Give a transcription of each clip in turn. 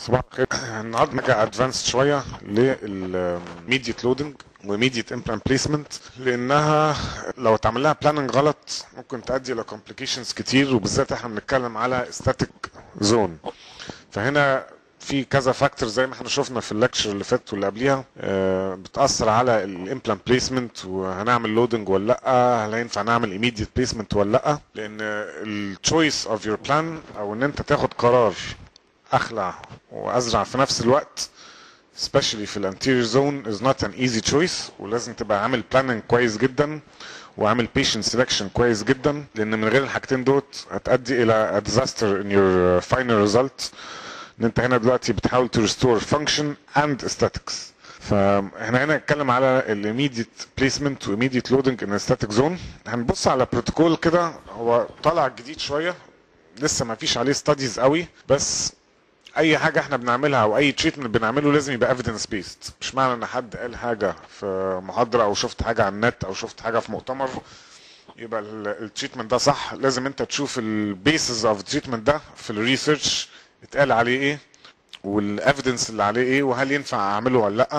صباح الخير النهارده نرجع ادفانس شويه للميديت لودنج وميديت امبلانت بليسمنت لانها لو اتعمل لها بلاننج غلط ممكن تؤدي الى كومبليكيشنز كتير وبالذات احنا بنتكلم على ستاتيك زون فهنا في كذا فاكتور زي ما احنا شفنا في الليكتشر اللي فات واللي قبليها آه، بتاثر على الامبلانت بليسمنت وهنعمل لودنج ولا لا هل هينفع نعمل ايميديت بليسمنت ولا لا لان التشويس اوف يور بلان او ان انت تاخد قرار اخلع وازرع في نفس الوقت especially في الانتيريور زون is not an easy choice ولازم تبقى عامل planning كويس جدا وعامل patient selection كويس جدا لان من غير الحاجتين دوت هتؤدي الى a disaster in your final result ان انت هنا دلوقتي بتحاول to restore function and aesthetics فاحنا هنا نتكلم على الايميديت بليسمنت وايميديت لودنج ان ستاتيك زون هنبص على بروتوكول كده هو طالع جديد شويه لسه ما فيش عليه ستاديز قوي بس اي حاجه احنا بنعملها او اي تريتمنت بنعمله لازم يبقى ايفيدنس بيست مش معنى ان حد قال حاجه في محاضره او شفت حاجه على النت او شفت حاجه في مؤتمر يبقى التريتمنت ده صح لازم انت تشوف البيسز اوف التريتمنت ده في الريسيرش اتقال عليه ايه والايفيدنس اللي عليه ايه وهل ينفع اعمله ولا لا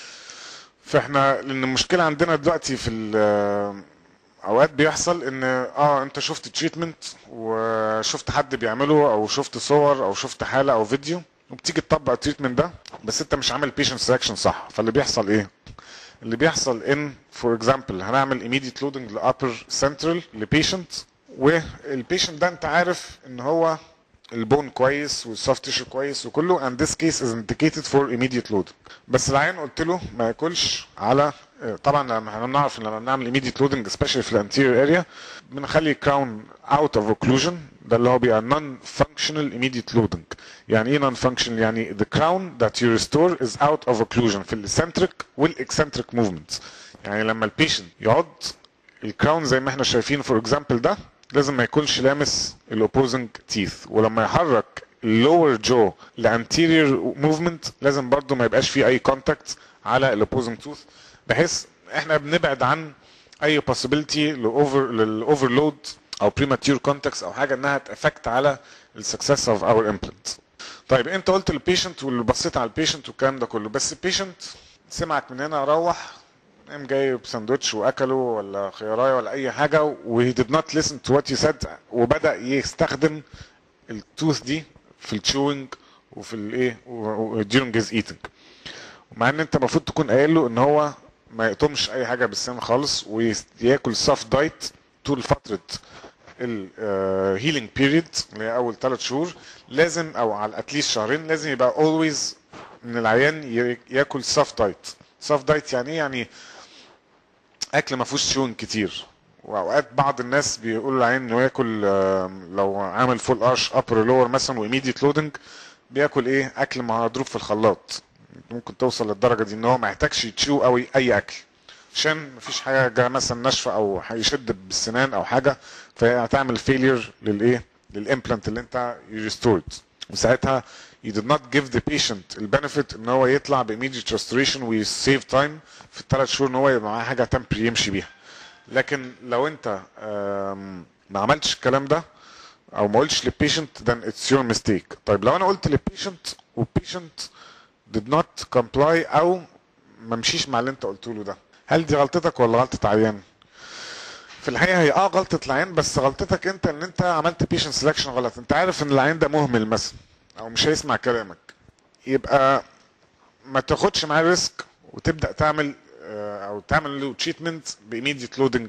فاحنا لان المشكله عندنا دلوقتي في ال- اوقات بيحصل ان اه انت شفت تريتمنت وشفت حد بيعمله او شفت صور او شفت حاله او فيديو وبتيجي تطبق التريتمنت ده بس انت مش عامل بيشنت سelection صح فاللي بيحصل ايه اللي بيحصل ان فور اكزامبل هنعمل immediate loading لابر سنترال لبيشنت والبيشنت ده انت عارف ان هو البون كويس والسوفت تيشو كويس وكله and this case is indicated for immediate loading بس العيان قلت له ما ياكلش على طبعا لما احنا بنعرف ان لما بنعمل immediate loading especially في الانتيريور اريا بنخلي كراون out of occlusion ده اللي هو بيبقى non functional immediate loading يعني ايه non functional يعني the crown that you restore is out of occlusion في الeccentric والeccentric movements يعني لما البيشنت يقعد الكراون زي ما احنا شايفين فور اكزامبل ده لازم ما يكونش لامس الاوبوزنج تيث ولما يحرك اللور جو لانتيريور موفمنت لازم برضو ما يبقاش فيه اي كونتاكت على الاوبوزنج توث بحيث احنا بنبعد عن اي possibility لاوفر للاوفرلود او بريماتيور كونتاكتس او حاجه انها تافكت على السكسس اوف اور امبلانت طيب انت قلت للبيشنت واللي بصيت على البيشنت والكلام ده كله بس البيشنت سمعك من هنا روح قام جايب ساندوتش واكله ولا خيارايه ولا اي حاجه و he did not listen to what you said وبدا يستخدم التوث دي في التشوينج وفي الايه و- during his eating ومع ان انت المفروض تكون قايل له ان هو ما يقطمش اي حاجه بالسن خالص وياكل سوفت دايت طول فتره الهيلينج بيريد اللي هي اول ثلاث شهور لازم او على اتليست شهرين لازم يبقى اولويز ان العيان ي- ياكل سوفت دايت سوفت دايت يعني ايه يعني اكل ما فيهوش شون كتير واوقات بعض الناس بيقولوا للعيان انه ياكل آم، لو عامل فول ارش ابر لور مثلا وايميديت لودنج بياكل ايه اكل مضروب في الخلاط ممكن توصل للدرجه دي ان هو ما يحتاجش يتشو قوي اي اكل عشان مفيش حاجه مثلا ناشفه او هيشد بالسنان او حاجه فهتعمل فيلير للايه للامبلانت اللي انت ريستورد وساعتها you did not give the patient البنفيت ان هو يطلع بإيميديت restoration ويسيف تايم في الثلاث شهور ان هو يبقى معاه حاجه تمبري يمشي بيها لكن لو انت آم، ما عملتش الكلام ده او ما قلتش للبيشنت then it's your mistake طيب لو انا قلت للبيشنت والبيشنت did not comply او ما مشيش مع اللي انت قلته له ده هل دي غلطتك ولا غلطه عيان في الحقيقه هي اه غلطه العيان بس غلطتك انت ان انت عملت بيشنت سelection غلط انت عارف ان العيان ده مهمل مثلا او مش هيسمع كلامك يبقى ما تاخدش معاه ريسك وتبدا تعمل آه، او تعمل له تريتمنت بايميديت لودنج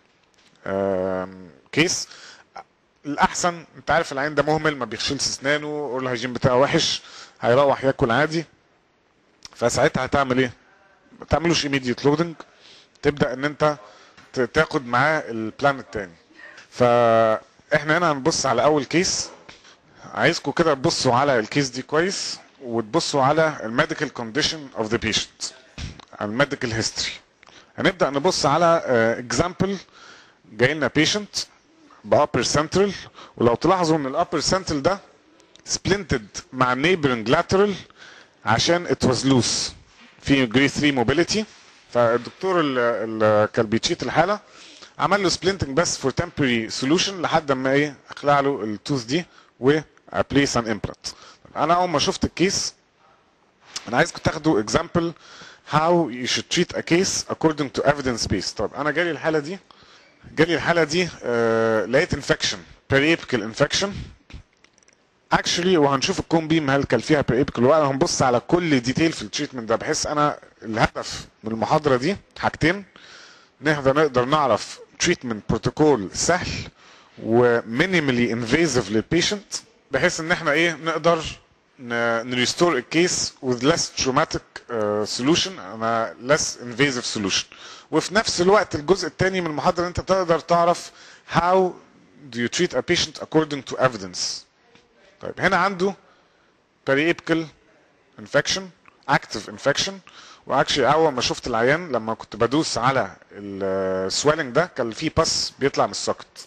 كيس الاحسن انت عارف العين ده مهمل ما بيغسلش اسنانه اول الهيجين بتاعه وحش هيروح ياكل عادي فساعتها هتعمل ايه؟ ما تعملوش ايميديت لودنج تبدا ان انت ت- تاخد معاه البلان التاني فاحنا هنا هنبص على اول كيس عايزكم كده تبصوا على الكيس دي كويس وتبصوا على الميديكال كونديشن اوف ذا بيشنت الميديكال هيستوري هنبدا نبص على اكزامبل جاي لنا بيشنت بابر سنترال ولو تلاحظوا ان الابر سنترال ده سبلنتد مع neighboring lateral عشان it was loose في جري 3 موبيليتي فالدكتور اللي كان بيتشيت الحاله عمل له سبلنتنج بس فور temporary solution لحد ما ايه اخلع له التوث دي و place an implant انا اول ما شفت الكيس انا عايزكم تاخدوا example how you should treat a case according to evidence based طب انا جالي الحاله دي جالي الحاله دي آه لقيت infection periapical infection اكشلي وهنشوف الكون بيم هل كان فيها periapical ولا هنبص على كل ديتيل في التريتمنت ده بحيث انا الهدف من المحاضره دي حاجتين نقدر نقدر نعرف تريتمنت بروتوكول سهل ومينيمالي انفيزيف للبيشنت بحيث ان احنا ايه نقدر نريستور الكيس with less traumatic uh, solution انا less invasive solution وفي نفس الوقت الجزء الثاني من المحاضره انت بتقدر تعرف how do you treat a patient according to evidence طيب هنا عنده periapical infection active infection واكشلي اول ما شفت العيان لما كنت بدوس على السويلنج ده كان في باس بيطلع من السوكت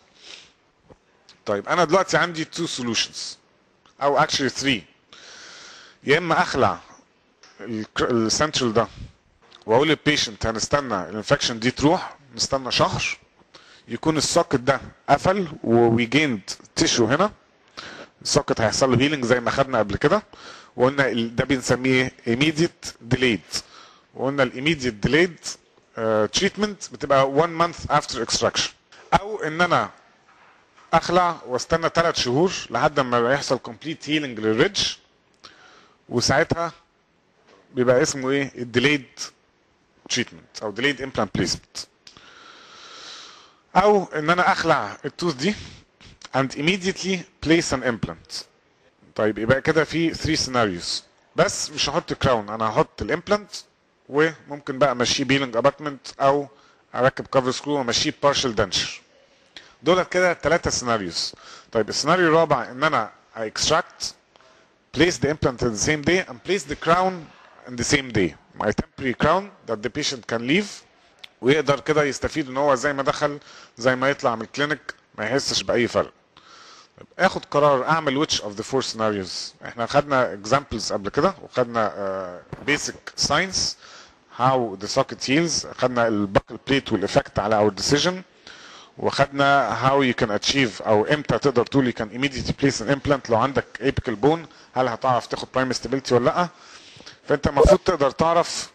طيب انا دلوقتي عندي تو سولوشنز او اكشلي 3 يا اما اخلع السنترال ده واقول للبيشنت هنستنى الانفكشن دي تروح نستنى شهر يكون السوكت ده قفل وي جيند تيشو هنا السوكت هيحصل له هيلينج زي ما خدنا قبل كده وقلنا ده بنسميه immediate delayed وقلنا الايميديت ديليد تريتمنت بتبقى 1 month after extraction او ان انا اخلع واستنى 3 شهور لحد ما يحصل complete healing للريدج وساعتها بيبقى اسمه ايه الديليد تريتمنت او delayed implant placement او ان انا اخلع التوث دي and immediately place an implant طيب يبقى كده في 3 سيناريوز بس مش هحط كراون انا هحط الامبلانت وممكن بقى امشيه بيلنج ابارتمنت او اركب كفر سكرو وامشيه بارشل دنشر دولت كده ثلاثة سيناريوز طيب السيناريو الرابع ان انا I extract place the implant in the same day and place the crown in the same day my temporary crown that the patient can leave ويقدر كده يستفيد ان هو زي ما دخل زي ما يطلع من الكلينيك ما يحسش باي فرق اخد قرار اعمل which of the four scenarios احنا خدنا examples قبل كده وخدنا uh, basic science how the socket heals خدنا الباكل بليت والافكت على our decision وخدنا how you can achieve او امتى تقدر تقول you can immediately place an implant لو عندك apical bone هل هتعرف تاخد prime stability ولا لا فانت المفروض تقدر تعرف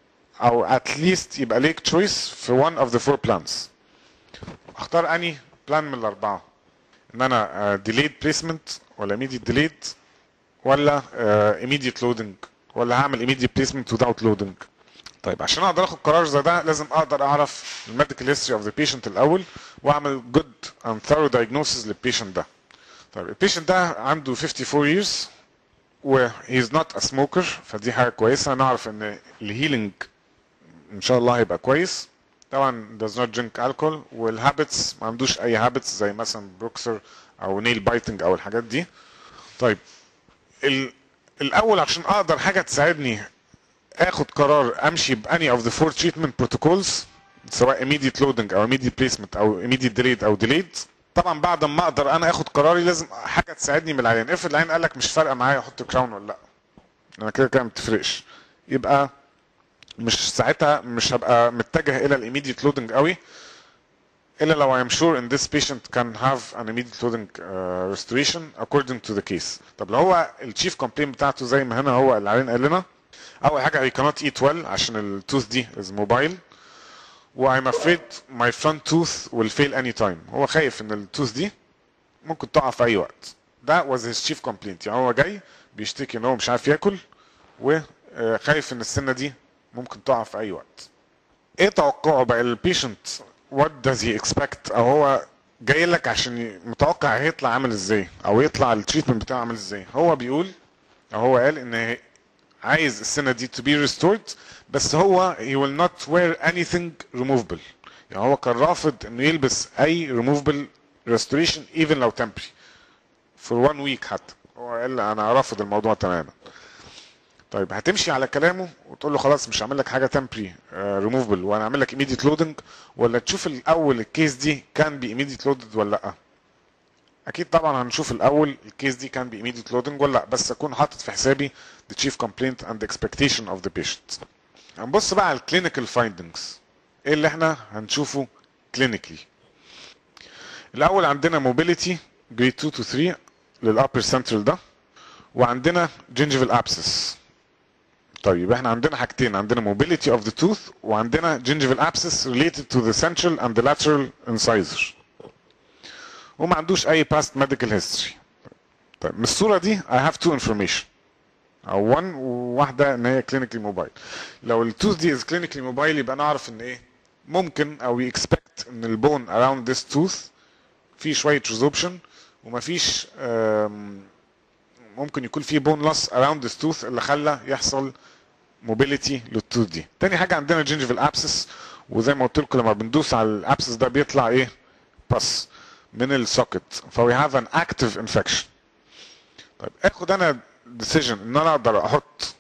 او at least يبقى ليك choice في one of the four plans اختار اني بلان من الاربعه ان انا ديليد بليسمنت ولا immediate delayed ولا immediate loading ولا هعمل immediate placement without loading طيب عشان اقدر اخد قرار زي ده لازم اقدر اعرف الميديكال هيستوري اوف ذا بيشنت الاول واعمل good and thorough diagnosis للبيشنت ده طيب البيشنت ده عنده 54 years و he is not a smoker فدي حاجه كويسه نعرف ان الهيلينج ان شاء الله هيبقى كويس طبعا does not drink alcohol والهابتس ما عندوش اي هابتس زي مثلا بروكسر او نيل بايتنج او الحاجات دي طيب ال... الاول عشان اقدر حاجه تساعدني اخد قرار امشي باني اوف ذا فور تريتمنت بروتوكولز سواء immediate loading او immediate placement او immediate delayed او delayed طبعا بعد ما اقدر انا اخد قراري لازم حاجه تساعدني من العيان افرض العيان قال لك مش فارقه معايا احط كراون ولا لا انا كده كده ما بتفرقش يبقى مش ساعتها مش هبقى متجه الى الايميديت لودنج قوي الا لو I'm sure in this patient can have an immediate loading uh, restoration according to the case طب لو هو الشيف كومبلين بتاعته زي ما هنا هو العيان قال لنا اول حاجه he cannot eat well عشان التوث دي is mobile و I'm afraid my front tooth will fail any time هو خايف ان التوث دي ممكن تقع في اي وقت ده was his chief complaint يعني هو جاي بيشتكي ان هو مش عارف ياكل وخايف ان السنه دي ممكن تقع في اي وقت ايه توقعه بقى البيشنت what does he expect او هو جاي لك عشان متوقع هيطلع عامل ازاي او يطلع التريتمنت بتاعه عامل ازاي هو بيقول او هو قال ان عايز السنه دي to be restored بس هو he will not wear anything removable يعني هو كان رافض انه يلبس اي removable restoration even لو temporary for one week حتى هو قال انا رافض الموضوع تماما طيب هتمشي على كلامه وتقول له خلاص مش هعمل لك حاجه تمبري ريموفبل وانا اعمل لك ايميديت لودنج ولا تشوف الاول الكيس دي كان بي ايميديت لودد ولا لا اكيد طبعا هنشوف الاول الكيس دي كان بي ايميديت لودنج ولا لا بس اكون حاطط في حسابي the chief complaint and expectation of the patient هنبص بقى على الكلينيكال فايندنجز ايه اللي احنا هنشوفه كلينيكلي الاول عندنا موبيليتي جريد 2 to 3 للابر سنترال ده وعندنا gingival abscess طيب يبقى احنا عندنا حاجتين عندنا mobility of the tooth وعندنا gingival abscess related to the central and the lateral incisor وما عندوش اي past medical history طيب من الصوره دي I have two information او one وواحده ان هي clinically mobile لو التوث دي is clinically mobile يبقى نعرف ان ايه ممكن او we expect ان البون around this tooth في شويه resorption ومفيش آم، ممكن يكون في بون loss around this tooth اللي خلى يحصل موبيليتي للتوث دي تاني حاجه عندنا gingival abscess وزي ما قلت لكم لما بندوس على الابسس ده بيطلع ايه بس من السوكت فوي هاف ان اكتف انفكشن طيب اخد انا decision ان انا اقدر احط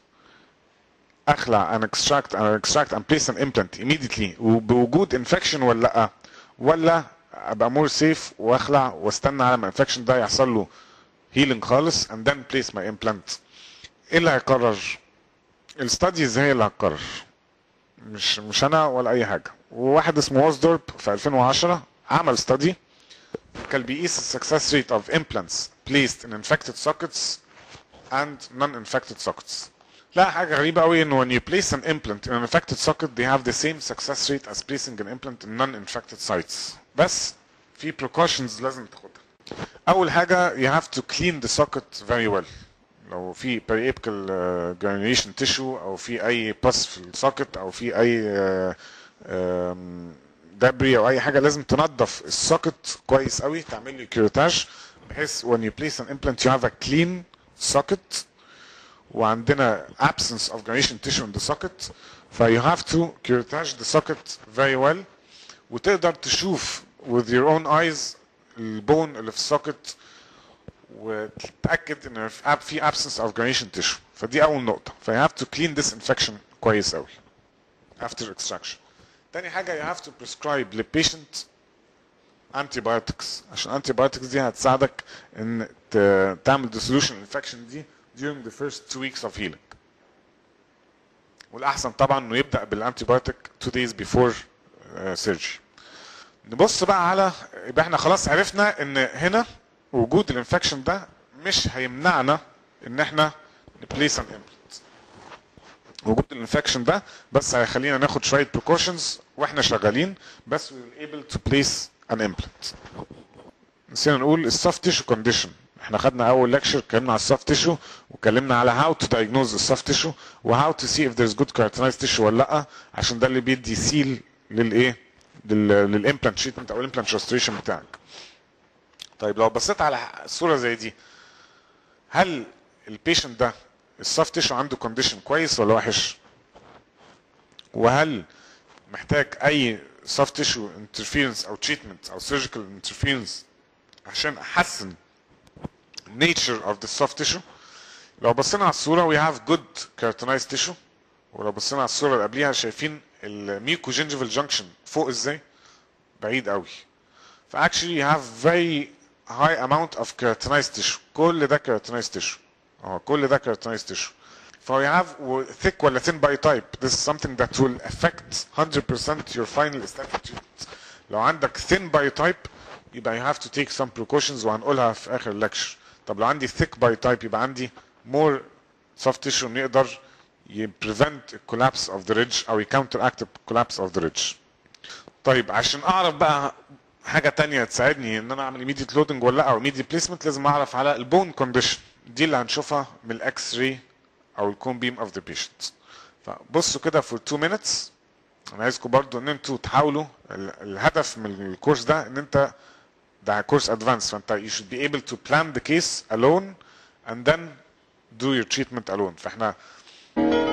اخلع ان extract ان extract and place an implant immediately وبوجود infection ولا لا ولا ابقى more safe واخلع واستنى على ما الانفكشن ده يحصل له healing خالص and then place my implant ايه اللي هيقرر الستاديز هي اللي هتقرر مش مش انا ولا اي حاجه وواحد اسمه ووزدورب في 2010 عمل ستادي كان بيقيس السكسس ريت اوف implants placed in infected sockets and non-infected sockets لا حاجة غريبة قوي انه when you place an implant in an infected socket they have the same success rate as placing an implant in non-infected sites بس في precautions لازم تاخدها أول حاجة you have to clean the socket very well لو في periapical uh, granulation tissue أو في أي pus في السوكت أو في أي uh, um, debris أو أي حاجة لازم تنظف السوكت كويس قوي تعمل له كيروتاج بحيث when you place an implant you have a clean socket وعندنا absence of granulation tissue in the socket ف you have to curettage the socket very well وتقدر تشوف with your own eyes البون اللي في السوكت وتتاكد ان في absence of granulation tissue فدي اول نقطه ف you have to clean this infection كويس قوي after extraction تاني حاجه you have to prescribe للبيشنت antibiotics عشان antibiotics دي هتساعدك ان ت- تعمل dissolution infection دي during the first two weeks of healing والاحسن طبعا انه يبدا بالانتيبيوتيك two days before uh, surgery نبص بقى على يبقى احنا خلاص عرفنا ان هنا وجود الانفكشن ده مش هيمنعنا ان احنا نبليس ان امبلانت وجود الانفكشن ده بس هيخلينا ناخد شويه precautions واحنا شغالين بس we will able to place an implant نسينا نقول السوفت تيشو كونديشن احنا خدنا اول ليكشر اتكلمنا على السوفت تيشو واتكلمنا على هاو تو diagnose السوفت تيشو وهاو تو سي if there's good keratinized tissue ولا لا عشان ده اللي بيدي سيل للايه للامبلانت تريتمنت او الامبلانت ريستوريشن بتاعك طيب لو بصيت على صوره زي دي هل البيشنت ده السوفت تيشو عنده كونديشن كويس ولا وحش وهل محتاج اي سوفت تيشو انترفيرنس او تريتمنت او سيرجيكال انترفيرنس عشان احسن nature of the soft tissue لو بصينا على الصوره we have good keratinized tissue ولو بصينا على الصوره اللي قبليها شايفين الميوكو جينجيفال جانكشن فوق ازاي بعيد قوي ف actually you have very high amount of keratinized tissue كل ده keratinized tissue اه كل ده keratinized tissue ف you have thick ولا thin biotype this is something that will affect 100% your final aesthetic treatment لو عندك thin biotype يبقى you have to take some precautions وهنقولها في اخر الليكشر طب لو عندي thick biotype يبقى عندي more soft tissue انه يقدر ي prevent collapse of the ridge او ي counteract collapse of the ridge طيب عشان اعرف بقى حاجة تانية تساعدني ان انا اعمل immediate loading ولا لا او immediate placement لازم اعرف على البون condition دي اللي هنشوفها من الاكس راي او الكون بيم اوف ذا patient فبصوا كده for 2 minutes انا عايزكم برضو ان انتوا تحاولوا ال- الهدف من الكورس ده ان انت ده كورس ادفانس فانت you should be able to plan the case alone and then do your treatment alone فاحنا